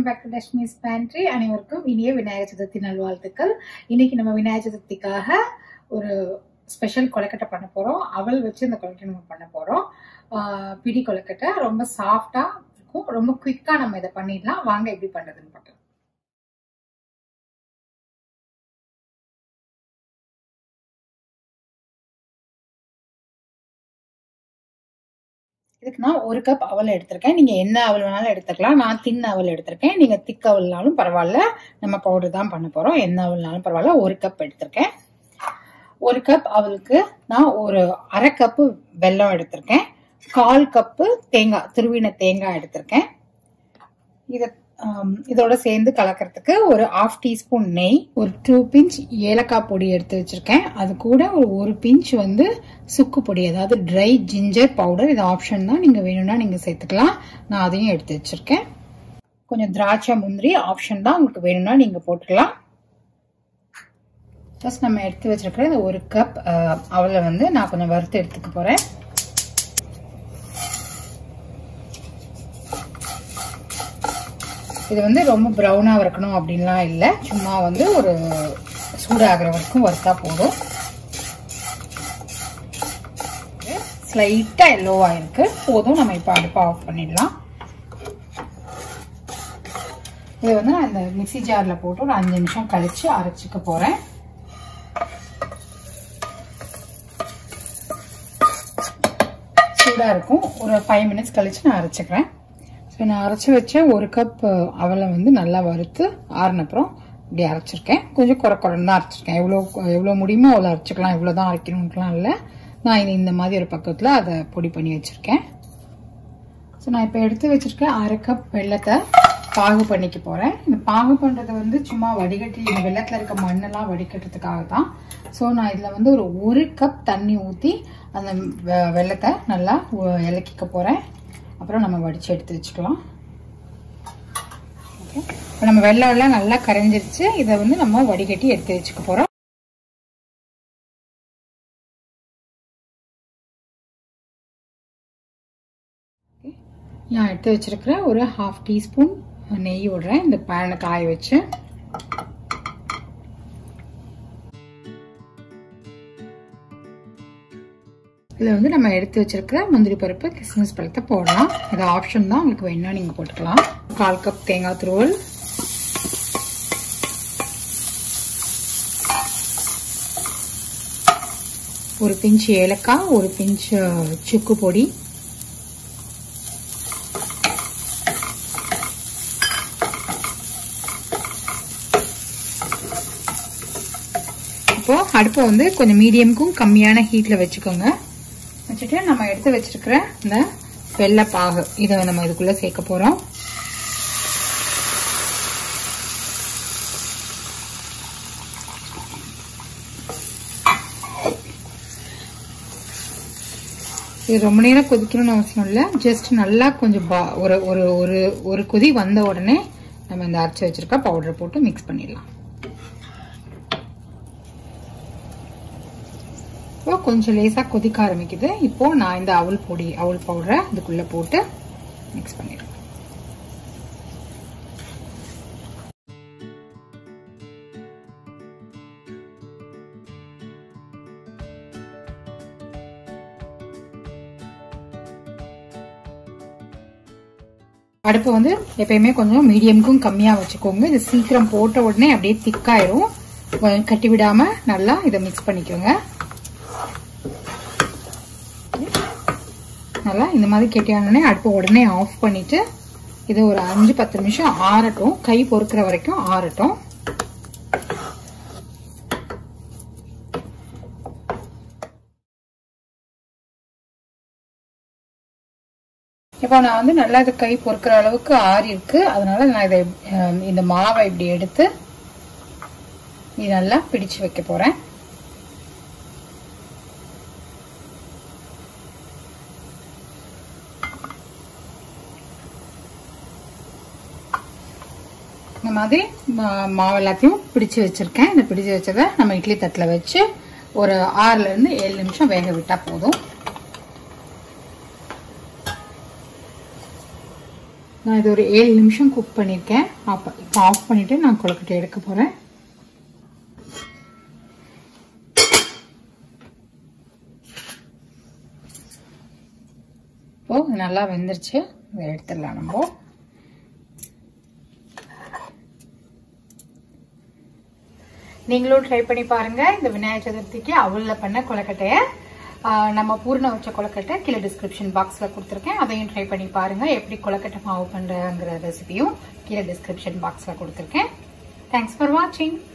welcome back to Lakshmi's pantry அனைவருக்கும் இனிய விநாயகர் சதுர்த்தி நல்வாழ்த்துக்கள் இன்னைக்கு நம்ம விநாயகர் சதுர்த்திக்காக ஒரு ஸ்பெஷல் கொலக்கட்டை பண்ண போறோம் அவல் வச்சு இந்த கொலக்கட்டை நம்ம பண்ண போறோம் ஆஹ் பிடி கொலக்கட்டை ரொம்ப சாஃப்டா இருக்கும் ரொம்ப குயிக்கா நம்ம இதை பண்ணிடலாம் வாங்க எப்படி பண்றதுன்னு பார்க்கலாம் இதுக்கு நான் ஒரு கப் அவல் எடுத்திருக்கேன் நீங்க என்ன அவல் வேணாலும் எடுத்துக்கலாம் நான் தின் அவல் எடுத்திருக்கேன் நீங்க திக் அவல்னாலும் பரவாயில்ல நம்ம பவுடர் தான் பண்ண போறோம் என்ன அவல்னாலும் பரவாயில்ல ஒரு கப் எடுத்திருக்கேன் ஒரு கப் அவலுக்கு நான் ஒரு அரை கப்பு வெல்லம் எடுத்திருக்கேன் கால் கப்பு தேங்காய் துருவின தேங்காய் எடுத்திருக்கேன் இதை இதோட சேர்ந்து கலக்கிறதுக்கு ஒரு ஆஃப் டீஸ்பூன் நெய் ஒரு டூ பிஞ்ச் ஏலக்காய் பொடி எடுத்து வச்சிருக்கேன் அது கூட ஒரு ஒரு பிஞ்ச் வந்து சுக்கு பொடி அதாவது ட்ரை ஜிஞ்சர் பவுடர் இது ஆப்ஷன் தான் நீங்கள் வேணும்னா நீங்கள் சேர்த்துக்கலாம் நான் அதையும் எடுத்து வச்சிருக்கேன் கொஞ்சம் திராட்சை முந்திரி ஆப்ஷன் தான் உங்களுக்கு வேணும்னா நீங்கள் போட்டுக்கலாம் ஃபர்ஸ்ட் நம்ம எடுத்து வச்சிருக்கிற இந்த ஒரு கப் அவளை வந்து நான் கொஞ்சம் வறுத்து எடுத்துக்க போகிறேன் இது வந்து ரொம்ப ப்ரௌனாக இருக்கணும் அப்படின்லாம் இல்லை சும்மா வந்து ஒரு சூடாகிற வரைக்கும் வறுத்தா போதும் ஸ்லைட்டாக எல்லோவாக இருக்கு போதும் நம்ம இப்போ அடுப்பை ஆஃப் பண்ணிடலாம் இதை வந்து நான் இந்த மிக்சி ஜாரில் போட்டு ஒரு அஞ்சு நிமிஷம் கழித்து அரைச்சிக்க போகிறேன் சூடாக இருக்கும் ஒரு ஃபைவ் மினிட்ஸ் கழித்து நான் அரைச்சிக்கிறேன் ஸோ நான் அரைச்சி வச்ச ஒரு கப் அவலை வந்து நல்லா வறுத்து ஆறினப்புறம் இப்படி அரைச்சிருக்கேன் கொஞ்சம் குறை குறைன்னு தான் அரைச்சிருக்கேன் எவ்வளோ எவ்வளோ முடியுமோ அவ்வளோ அரைச்சிக்கலாம் இவ்வளோ தான் அரைக்கணும்லாம் இல்லை நான் இது இந்த மாதிரி ஒரு பக்கத்தில் அதை பொடி பண்ணி வச்சுருக்கேன் ஸோ நான் இப்போ எடுத்து வச்சுருக்கேன் அரை கப் வெள்ளத்தை பாகு பண்ணிக்க போகிறேன் இந்த பாகு பண்ணுறது வந்து சும்மா வடிகட்டி இந்த வெள்ளத்தில் இருக்க மண்ணெல்லாம் வடிகட்டுறதுக்காக தான் ஸோ நான் இதில் வந்து ஒரு ஒரு கப் தண்ணி ஊற்றி அந்த வெள்ளத்தை நல்லா இலக்கிக்க போகிறேன் அப்புறம் நம்ம வடித்து எடுத்து வச்சுக்கலாம் ஓகே இப்போ நம்ம வெள்ளம் எல்லாம் நல்லா கரைஞ்சிருச்சு இதை வந்து நம்ம வடிகட்டி எடுத்து வச்சுக்க போகிறோம் நான் எடுத்து வச்சிருக்கிற ஒரு ஹாஃப் டீஸ்பூன் நெய் விடுறேன் இந்த பேனை காய வச்சு இதில் வந்து நம்ம எடுத்து வச்சிருக்கிற முந்திரி பருப்பு கிஸ்மிஸ் பழத்தை போடலாம் இது ஆப்ஷன் தான் உங்களுக்கு வேணும்னா நீங்கள் போட்டுக்கலாம் கால் கப் தேங்காய் துருவல் ஒரு பிஞ்ச் ஏலக்காய் ஒரு பிஞ்ச் சுக்கு பொடி இப்போ அடுப்பை வந்து கொஞ்சம் மீடியமுக்கும் கம்மியான ஹீட்ல வச்சுக்கோங்க வச்சுட்டு நம்ம எடுத்து வச்சிருக்கிற இந்த வெள்ளை பாகு இதை நம்ம இதுக்குள்ள சேர்க்க போறோம் இது ரொம்ப நேரம் கொதிக்கணும்னு அவசியம் இல்லை ஜஸ்ட் நல்லா கொஞ்சம் ஒரு ஒரு ஒரு ஒரு கொதி வந்த உடனே நம்ம இந்த அரைச்சி வச்சிருக்க பவுடர் போட்டு மிக்ஸ் பண்ணிடலாம் இப்போ கொஞ்சம் லேசாக கொதிக்க ஆரம்பிக்குது இப்போ நான் இந்த அவல் பொடி அவல் பவுடரை இதுக்குள்ள போட்டு மிக்ஸ் பண்ணிடுறேன் அடுப்பு வந்து எப்பயுமே கொஞ்சம் மீடியமுக்கும் கம்மியாக வச்சுக்கோங்க இது சீக்கிரம் போட்ட உடனே அப்படியே திக்காயிரும் கட்டி விடாம நல்லா இதை மிக்ஸ் பண்ணிக்கோங்க நல்லா இந்த மாதிரி கெட்டியானே அடுப்பு உடனே ஆஃப் பண்ணிட்டு இது ஒரு அஞ்சு பத்து நிமிஷம் ஆறட்டும் கை பொறுக்கிற வரைக்கும் ஆறட்டும் இப்போ நான் வந்து நல்லா இது கை பொறுக்கிற அளவுக்கு ஆறி இருக்கு அதனால நான் இதை இந்த மாவை இப்படி எடுத்து இது நல்லா பிடிச்சு வைக்க போறேன் இந்த மாதிரி மாவு எல்லாத்தையும் பிடிச்சு வச்சிருக்கேன் இந்த பிடிச்சு வச்சதை நம்ம இட்லி தட்டில் வச்சு ஒரு ஆறுல இருந்து ஏழு நிமிஷம் வேக விட்டா போதும் நான் இது ஒரு ஏழு நிமிஷம் குக் பண்ணியிருக்கேன் அப்போ இப்போ ஆஃப் பண்ணிட்டு நான் கொழுக்கட்டை எடுக்க போகிறேன் இப்போ நல்லா வெந்துருச்சு இதை எடுத்துடலாம் நம்ம நீங்களும் ட்ரை பண்ணி பாருங்க இந்த விநாயகர் சதுர்த்திக்கு அவல்ல பண்ண கொலக்கட்டைய நம்ம பூர்ண வச்ச கொலக்கட்டை கீழே டிஸ்கிரிப்ஷன் பாக்ஸ்ல கொடுத்துருக்கேன் அதையும் ட்ரை பண்ணி பாருங்க எப்படி கொலக்கட்டை மாவு பண்றங்கிற ரெசிபியும் கீழே டிஸ்கிரிப்ஷன் பாக்ஸ்ல கொடுத்துருக்கேன் தேங்க்ஸ் ஃபார் வாட்சிங்